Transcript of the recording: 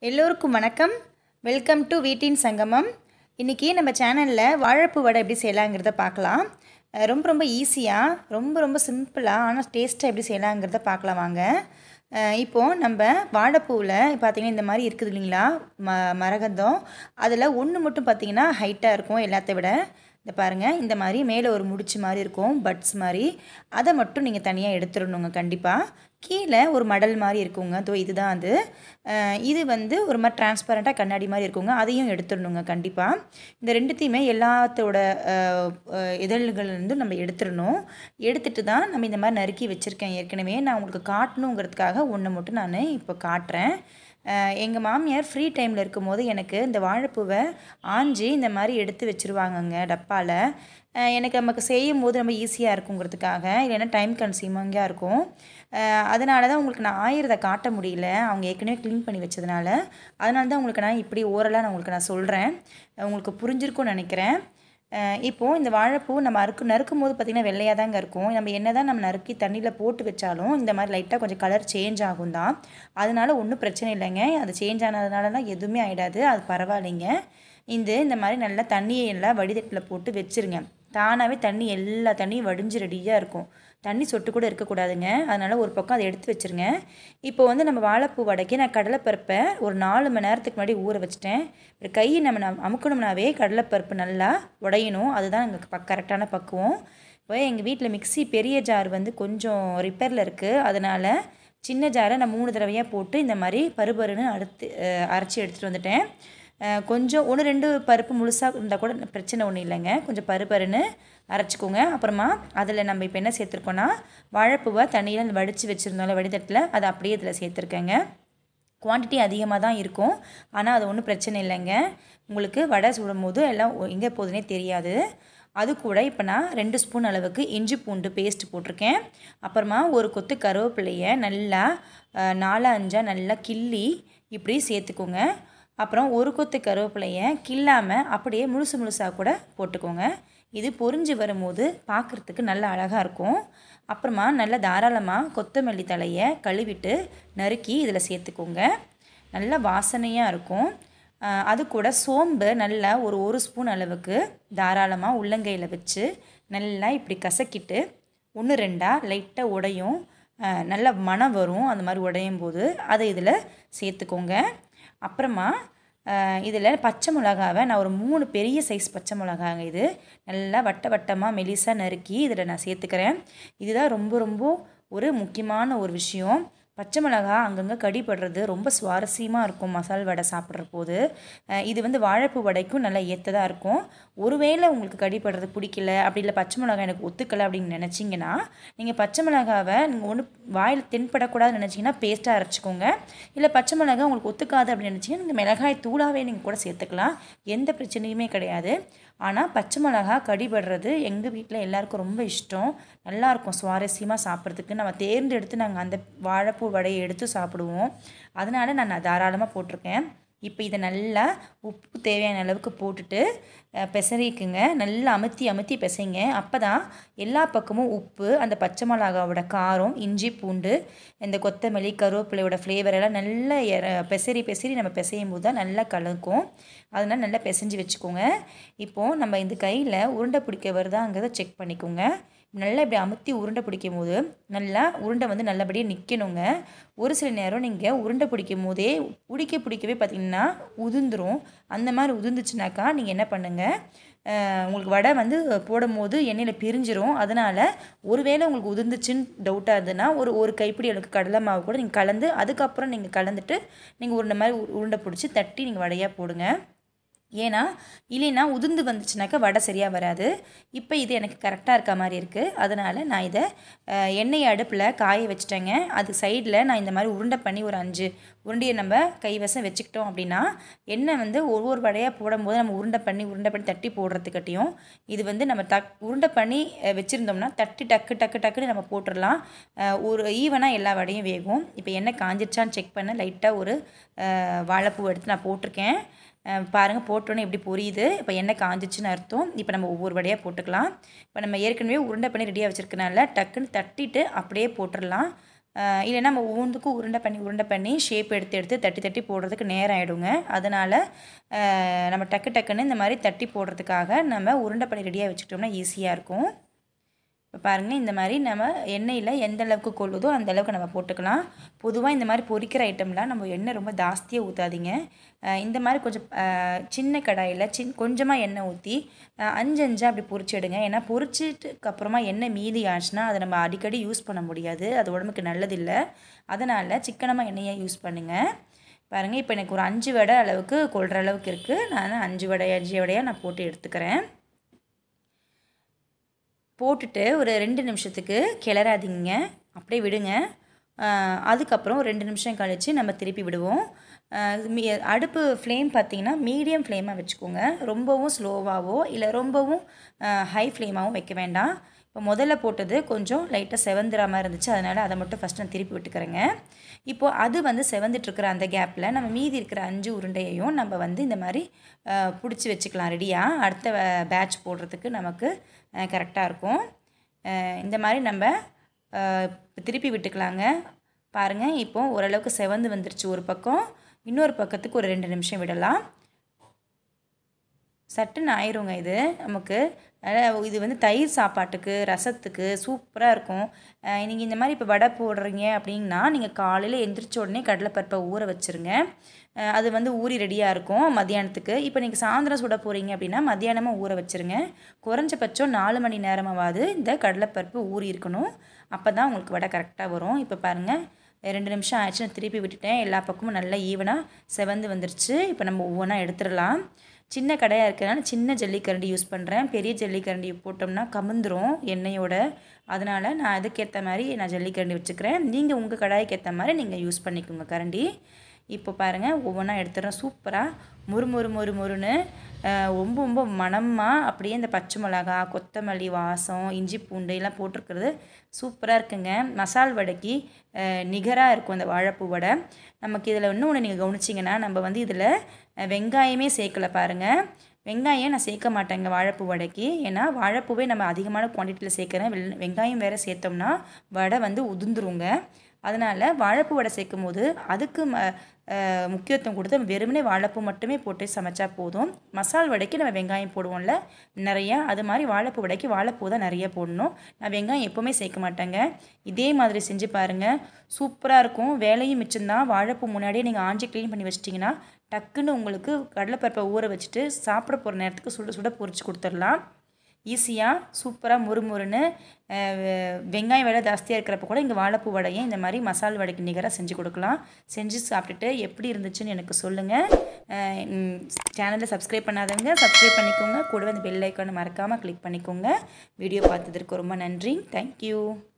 எல்லோருக்கும் வணக்கம் welcome to வீட்டின் சங்கமம் இன்றைக்கி நம்ம சேனலில் வாழைப்பூ வடை எப்படி செய்யலாங்கிறத பார்க்கலாம் அஹ் ரொம்ப ரொம்ப ஈஸியாக ரொம்ப ரொம்ப சிம்பிளாக ஆனால் டேஸ்ட்டாக எப்படி செய்யலாங்கிறத பார்க்கலாம் வாங்க அஹ் இப்போது நம்ம வாழைப்பூவில் பார்த்தீங்கன்னா இந்த மாதிரி இருக்குது இல்லைங்களா ம மரகந்தம் அதில் ஒன்று மட்டும் பார்த்தீங்கன்னா ஹைட்டாக இருக்கும் எல்லாத்த விட இந்த பாருங்கள் இந்த மாதிரி மேலே ஒரு முடிச்சு மாதிரி இருக்கும் பட்ஸ் மாதிரி அதை மட்டும் நீங்கள் தனியாக எடுத்துடணுங்க கண்டிப்பாக கீழே ஒரு மடல் மாதிரி இருக்குங்க தோ இதுதான் அது அஹ் இது வந்து ஒரு மாதிரி டிரான்ஸ்பரண்ட்டாக கண்ணாடி மாதிரி இருக்குங்க அதையும் எடுத்துடணுங்க கண்டிப்பாக இந்த ரெண்டுத்தையுமே எல்லாத்தோட அஹ், அஹ், இதழ்கள்லேருந்து நம்ம எடுத்துடணும் எடுத்துட்டு தான் நம்ம இந்த மாதிரி நறுக்கி வச்சுருக்கேன் ஏற்கனவே நான் உங்களுக்கு காட்டணுங்கிறதுக்காக ஒன்று மட்டும் நான் இப்போ காட்டுறேன் எங்கள் மாமியார் ஃப்ரீ டைமில் இருக்கும்போது எனக்கு இந்த வாழைப்பூவை ஆஞ்சி இந்த மாதிரி எடுத்து வச்சுருவாங்கங்க டப்பாவில் அஹ் எனக்கு நமக்கு செய்யும் போது ரொம்ப ஈஸியாக இருக்குங்கிறதுக்காக இல்லைன்னா டைம் கன்சியூமிங்காக இருக்கும் அஹ் அதனால தான் உங்களுக்கு நான் ஆயிரத்தை காட்ட முடியல அவங்க ஏற்கனவே க்ளீன் பண்ணி வச்சதுனால அதனால தான் உங்களுக்கு நான் இப்படி ஓரலாக நான் உங்களுக்கு நான் சொல்கிறேன் உங்களுக்கு புரிஞ்சிருக்கும்னு நினைக்கிறேன் அஹ் இப்போது இந்த வாழைப்பூ நம்ம அறுக்கு நறுக்கும் போது பார்த்திங்கன்னா வெள்ளையாக தாங்க இருக்கும் நம்ம என்ன தான் நம்ம நறுக்கி தண்ணியில் போட்டு வச்சாலும் இந்த மாதிரி லைட்டாக கொஞ்சம் கலர் சேஞ்ச் ஆகும் தான் அதனால ஒன்றும் பிரச்சனை இல்லைங்க அது சேஞ்ச் ஆனதுனாலலாம் எதுவுமே ஆகிடாது அது பரவாயில்லைங்க இந்த இந்த மாதிரி நல்லா தண்ணியை எல்லாம் வடிதட்டில் போட்டு வச்சுருங்க தானாகவே தண்ணி எல்லா தண்ணியும் வடிஞ்சு ரெடியாக இருக்கும் தண்ணி சொட்டு கூட இருக்கக்கூடாதுங்க அதனால் ஒரு பக்கம் அதை எடுத்து வச்சுருங்க இப்போ வந்து நம்ம வாழைப்பூ வடைக்கு நான் கடலைப்பருப்பை ஒரு நாலு மணி நேரத்துக்கு முன்னாடி ஊற வச்சுட்டேன் ஒரு கையை நம்ம நம் அமுக்கணும்னாவே கடலைப்பருப்பு நல்லா உடையணும் அதுதான் எங்களுக்கு பக் கரெக்டான பக்குவம் இப்போ எங்கள் வீட்டில் மிக்ஸி பெரிய ஜார் வந்து கொஞ்சம் ரிப்பேரில் இருக்குது அதனால் சின்ன ஜாரை நான் மூணு தடவையாக போட்டு இந்த மாதிரி பருபருன்னு அடுத்து அஹ், அரைச்சி எடுத்துகிட்டு வந்துட்டேன் அஹ், கொஞ்சம் ஒன்று ரெண்டு பருப்பு முழுசாக இருந்தால் கூட பிரச்சனை ஒன்றும் இல்லைங்க கொஞ்சம் பருப்பருன்னு அரைச்சிக்கோங்க அப்புறமா அதில் நம்ம இப்போ என்ன சேர்த்துருக்கோன்னா வாழைப்பூவை தண்ணியில் வடித்து வச்சுருந்தோம்ல வடிதட்டில் அதை அப்படியே இதில் சேர்த்துருக்கேங்க குவான்டிட்டி அதிகமாக தான் இருக்கும் ஆனால் அது ஒன்றும் பிரச்சனை இல்லைங்க உங்களுக்கு வடை சுடும் போது எல்லாம் எங்கே போகுதுனே தெரியாது அது கூட இப்போ நான் ரெண்டு ஸ்பூன் அளவுக்கு இஞ்சி பூண்டு பேஸ்ட் போட்டிருக்கேன் அப்புறமா ஒரு கொத்து கருவேப்பிலையை நல்லா அஹ், நாலா அஞ்சா நல்லா கிள்ளி இப்படி சேர்த்துக்கோங்க அப்புறம் ஒரு கொத்து கருவேப்பிலையை கில்லாமல் அப்படியே முழுசு முழுசாக கூட போட்டுக்கோங்க இது பொரிஞ்சு வரும்போது பார்க்குறதுக்கு நல்ல அழகாக இருக்கும் அப்புறமா நல்ல தாராளமாக கொத்தமல்லி தலையை கழுவிட்டு நறுக்கி இதில் சேர்த்துக்கோங்க நல்ல வாசனையாக இருக்கும் ஆஹ் அது கூட சோம்பு நல்லா ஒரு ஒரு ஸ்பூன் அளவுக்கு தாராளமாக உள்ளங்கையில் வச்சு நல்லா இப்படி கசக்கிட்டு ஒன்று ரெண்டாக லைட்டாக உடையும் ஆஹ் நல்ல மணம் வரும் அந்த மாதிரி உடையும் போது அதை இதில் சேர்த்துக்கோங்க அப்புறமா இதில் பச்சை மிளகாவை நான் ஒரு மூணு பெரிய சைஸ் பச்சை மிளகாங்க இது நல்லா வட்ட வட்டமாக மெலிசாக நறுக்கி இதில் நான் சேர்த்துக்கிறேன் இதுதான் ரொம்ப ரொம்ப ஒரு முக்கியமான ஒரு விஷயம் பச்சை மிளகா அங்கங்கே கடிப்படுறது ரொம்ப சுவாரஸ்யமாக இருக்கும் மசால் வடை சாப்பிட்ற போது அஹ் இது வந்து வாழைப்பூ வடைக்கும் நல்லா ஏற்றதாக இருக்கும் ஒருவேளை உங்களுக்கு கடிப்படுறது பிடிக்கல அப்படி இல்லை பச்சை மிளகாய் எனக்கு ஒத்துக்கலை அப்படின்னு நினச்சிங்கன்னா நீங்கள் பச்சை மிளகாவை நீங்கள் ஒன்று வாயில் தென்படக்கூடாதுன்னு நினச்சிங்கன்னா பேஸ்ட்டாக அரைச்சிக்கோங்க இல்லை பச்சை மிளகாய் உங்களுக்கு ஒத்துக்காது அப்படின்னு நினச்சிங்கன்னா நீங்கள் மிளகாய் தூளாகவே நீங்கள் கூட சேர்த்துக்கலாம் எந்த பிரச்சனையுமே கிடையாது ஆனால் பச்சை மிளகா கடிபடுறது எங்கள் வீட்டில் எல்லாருக்கும் ரொம்ப இஷ்டம் நல்லாயிருக்கும் சுவாரஸ்யமாக சாப்பிட்றதுக்கு நம்ம தேர்ந்தெடுத்து நாங்கள் அந்த வாழைப்பூ வடையை எடுத்து சாப்பிடுவோம் அதனால் நான் தாராளமாக போட்டிருக்கேன் இப்போ இதை நல்லா உப்பு தேவையான அளவுக்கு போட்டுட்டு அஹ், பிசறிக்குங்க நல்லா அமுத்தி அமுத்தி பிசைங்க அப்போ தான் எல்லா பக்கமும் உப்பு அந்த பச்சை மிளகாவோட காரம் இஞ்சி பூண்டு இந்த கொத்தமல்லி கருவேப்பிலையோட ஃப்ளேவர் எல்லாம் நல்லா இற- பிசறி பிசறி நம்ம பிசையும் போது தான் நல்லா கலக்கும் அதனால் நல்லா பிசைஞ்சு வச்சுக்கோங்க இப்போது நம்ம இந்த கையில் உருண்டை பிடிக்க வருதாங்கிறத செக் பண்ணிக்கோங்க நல்லா இப்படி அமுத்தி உருண்டை பிடிக்கும் போது நல்லா உருண்டை வந்து நல்லபடியாக நிற்கணுங்க ஒரு சில நேரம் நீங்கள் உருண்டை பிடிக்கும் போதே பிடிக்க பிடிக்கவே பார்த்தீங்கன்னா உதிர்ந்துரும் அந்த மாதிரி உதிர்ந்துச்சுனாக்கா நீங்கள் என்ன பண்ணுங்கள் அஹ் உங்களுக்கு வடை வந்து போடும் போது எண்ணெயில் பிரிஞ்சிரும் அதனால் ஒருவேளை உங்களுக்கு உதிர்ந்துச்சுன்னு டவுட்டாக இருந்ததுன்னா ஒரு ஒரு கைப்பிடி அளவுக்கு கடலை மாவு கூட நீங்கள் கலந்து அதுக்கப்புறம் நீங்கள் கலந்துட்டு நீங்கள் உருண்டை மாதிரி உரு- உருண்டை பிடிச்சி தட்டி நீங்கள் வடையாக போடுங்க ஏன்னா இல்லைன்னா உதிர்ந்து வந்துச்சுனாக்கா வடை சரியாக வராது இப்போ இது எனக்கு கரெக்டாக இருக்க மாதிரி இருக்குது அதனால் நான் இதை அஹ், எண்ணெய் அடுப்பில் காய வச்சுட்டேங்க அது சைடில் நான் இந்த மாதிரி உருண்டை பண்ணி ஒரு அஞ்சு உருண்டையை நம்ம கைவசம் வச்சுக்கிட்டோம் அப்படின்னா எண்ணெய் வந்து ஒரு ஒரு வடையாக போடும்போது நம்ம உருண்டை பண்ணி உருண்டை பண்ணி தட்டி போடுறதுக்கட்டியும் இது வந்து நம்ம தக் உருண்டை பண்ணி அஹ், வச்சுருந்தோம்னா தட்டி டக்கு டக்கு டக்குன்னு நம்ம போட்டுடலாம் அஹ், ஒரு ஈவனாக எல்லா வடையும் வேகும் இப்போ எண்ணெய் காஞ்சிருச்சான்னு செக் பண்ண லைட்டாக ஒரு அஹ், வாழைப்பூ எடுத்து நான் போட்டிருக்கேன் அஹ் பாருங்க போட்டோன்னே எப்படி பொரியுது இப்போ எண்ணெய் காஞ்சிச்சுன்னு அர்த்தம் இப்போ நம்ம ஒவ்வொரு வடையாக போட்டுக்கலாம் இப்போ நம்ம ஏற்கனவே உருண்டை பண்ணி ரெடியாக வச்சுருக்கனால டக்குன்னு தட்டிட்டு அப்படியே போட்டுடலாம் அஹ் இல்லைன்னா நம்ம ஒவ்வொன்றுக்கும் உருண்டை பண்ணி உருண்டை பண்ணி ஷேப் எடுத்து எடுத்து தட்டி தட்டி போடுறதுக்கு நேரம் ஆகிடுங்க அதனால் நம்ம டக்கு டக்குன்னு இந்த மாதிரி தட்டி போடுறதுக்காக நம்ம உருண்டை பண்ணி ரெடியாக வச்சுக்கிட்டோம்னா ஈஸியாக இருக்கும் இப்போ பாருங்கள் இந்த மாதிரி நம்ம எண்ணெயில் எந்த அளவுக்கு கொள்ளுதோ அந்த அளவுக்கு நம்ம போட்டுக்கலாம் பொதுவாக இந்த மாதிரி பொரிக்கிற ஐட்டம்லாம் நம்ம எண்ணெய் ரொம்ப ஜாஸ்தியாக ஊற்றாதீங்க அஹ் இந்த மாதிரி கொஞ்சம் அஹ் சின்ன கடாயில் சின் கொஞ்சமாக எண்ணெய் ஊற்றி அஞ்சு அஞ்சாக அப்படி பொரிச்சு எடுங்க ஏன்னா பொரிச்சிட்டுக்கு அப்புறமா எண்ணெய் மீதி ஆச்சுன்னா அதை நம்ம அடிக்கடி யூஸ் பண்ண முடியாது அது உடம்புக்கு நல்லதில்லை அதனால் சிக்கனமாக எண்ணெயை யூஸ் பண்ணுங்கள் பாருங்கள் இப்போ எனக்கு ஒரு அஞ்சு வடை அளவுக்கு கொள்கிற அளவுக்கு இருக்குது நான் அஞ்சு வடை அஞ்சு வடையாக நான் போட்டு எடுத்துக்கிறேன் போட்டுட்டு ஒரு ரெண்டு நிமிஷத்துக்கு கிளறாதீங்க அப்படியே விடுங்க ஆஹ் அதுக்கப்புறம் ஒரு ரெண்டு நிமிஷம் கழித்து நம்ம திருப்பி விடுவோம் ஆஹ் இது மீ- அடுப்பு ஃப்ளேம் பார்த்தீங்கன்னா மீடியம் ஃப்ளேமாக வச்சுக்கோங்க ரொம்பவும் ஸ்லோவாகவோ இல்லை ரொம்பவும் ஹை ஃப்ளேமாகவும் வைக்க வேண்டாம் இப்போ முதல்ல போட்டது கொஞ்சம் லைட்டாக செவந்துற மாதிரி இருந்துச்சு அதனால் அதை மட்டும் ஃபஸ்ட் நான் திருப்பி விட்டுக்கிறேங்க இப்போது அது வந்து செவந்துட்டு இருக்கிற அந்த கேப்பில் நம்ம மீதி இருக்கிற அஞ்சு உருண்டையையும் நம்ம வந்து இந்த மாதிரி பிடிச்சி வச்சுக்கலாம் ரெடியாக அடுத்த பேட்ச் போடுறதுக்கு நமக்கு கரெக்டாக இருக்கும் அஹ் இந்த மாதிரி நம்ம அஹ், திருப்பி விட்டுக்கலாங்க பாருங்கள் இப்போ ஓரளவுக்கு செவந்து வந்துருச்சு ஒரு பக்கம் இன்னொரு பக்கத்துக்கு ஒரு ரெண்டு நிமிஷம் விடலாம் சட்டுன்னு ஆயிருங்க இது நமக்கு அஹ் இது வந்து தயிர் சாப்பாட்டுக்கு ரசத்துக்கு சூப்பராக இருக்கும் நீங்கள் இந்த மாதிரி இப்போ வடை போடுறீங்க அப்படின்னா நீங்கள் காலையில் எந்திரிச்ச உடனே கடலைப்பருப்பை ஊற வச்சுருங்க அஹ் அது வந்து ஊறி ரெடியாக இருக்கும் மத்தியானத்துக்கு இப்போ நீங்கள் சாயந்தரம் சுட போகிறீங்க அப்படின்னா மத்தியானமாக ஊற வச்சுருங்க குறைஞ்சபட்சம் நாலு மணி நேரமாவது இந்த கடலைப்பருப்பு ஊறி இருக்கணும் அப்போ தான் உங்களுக்கு வடை கரெக்டாக வரும் இப்போ பாருங்கள் ரெண்டு நிமிஷம் ஆயிடுச்சு நான் திருப்பி விட்டுட்டேன் எல்லா பக்கமும் நல்லா ஈவனாக செவந்து வந்துருச்சு இப்போ நம்ம ஒவ்வொன்றா எடுத்துடலாம் சின்ன கடையாக இருக்கிறதுனால சின்ன ஜல்லிக்கரண்டி யூஸ் பண்ணுறேன் பெரிய ஜல்லிக்கரண்டி போட்டோம்னா கமுந்துரும் எண்ணெயோட அதனால் நான் அதுக்கேற்ற மாதிரி நான் ஜல்லிக்கரண்டி வச்சுக்கிறேன் நீங்கள் உங்கள் கடாய்க்கு ஏற்ற மாதிரி நீங்கள் யூஸ் பண்ணிக்கோங்க கரண்டி இப்போ பாருங்கள் ஒவ்வொன்றா எடுத்துடுறேன் சூப்பராக முறு முறு முறு முறுன்னு அஹ், ரொம்ப ரொம்ப மணமாக அப்படியே இந்த பச்சை மிளகா கொத்தமல்லி வாசம் இஞ்சி பூண்டு எல்லாம் போட்டிருக்கிறது சூப்பராக இருக்குங்க மசால் வடைக்கு நிகராக இருக்கும் இந்த வாழைப்பூ வடை நமக்கு இதில் இன்னும் ஒன்று நீங்கள் கவனிச்சிங்கன்னா நம்ம வந்து இதில் வெங்காயமே சேர்க்கல பாருங்கள் வெங்காயம் நான் சேர்க்க மாட்டேங்க வாழைப்பூ வடைக்கு ஏன்னா வாழைப்பூவே நம்ம அதிகமான குவான்டிட்டியில் சேர்க்குறேன் வெள்- வெங்காயம் வேறு சேர்த்தோம்னா வடை வந்து உதிர்ந்துருங்க அதனால் வாழைப்பூ வடை சேர்க்கும் போது அதுக்கு ம அஹ் முக்கியத்துவம் கொடுத்து வெறுமனே வாழைப்பூ மட்டுமே போட்டு சமைச்சா போதும் மசால் வடைக்கு நம்ம வெங்காயம் போடுவோம்ல நிறையா அது மாதிரி வாழைப்பூ வடைக்கு வாழைப்பூ தான் நிறைய போடணும் நான் வெங்காயம் எப்போவுமே சேர்க்க மாட்டேங்க இதே மாதிரி செஞ்சு பாருங்கள் சூப்பராக இருக்கும் வேலையும் மிச்சம்தான் வாழைப்பூ முன்னாடியே நீங்கள் ஆஞ்சி க்ளீன் பண்ணி வச்சிட்டிங்கன்னா டக்குன்னு உங்களுக்கு கடலைப்பருப்பை ஊற வச்சுட்டு சாப்பிட போகிற நேரத்துக்கு சுட சுட பொரிச்சு கொடுத்துடலாம் ஈஸியாக சூப்பராக முறுமுறுன்னு அஹ், வெ- வெங்காயம் விலை ஜாஸ்தியாக இருக்கிறப்ப கூட இங்கே வாழைப்பூ வடையை இந்த மாதிரி மசால் வடைக்கு நிகராக செஞ்சு கொடுக்கலாம் செஞ்சு சாப்பிட்டுட்டு எப்படி இருந்துச்சுன்னு எனக்கு சொல்லுங்கள் சேனலை சப்ஸ்கிரைப் பண்ணாதவங்க சப்ஸ்கிரைப் பண்ணிக்கோங்க கூடவே அந்த பெல் ஐக்கானை மறக்காமல் கிளிக் பண்ணிக்கோங்க வீடியோ பார்த்ததற்கு ரொம்ப நன்றி தேங்க்யூ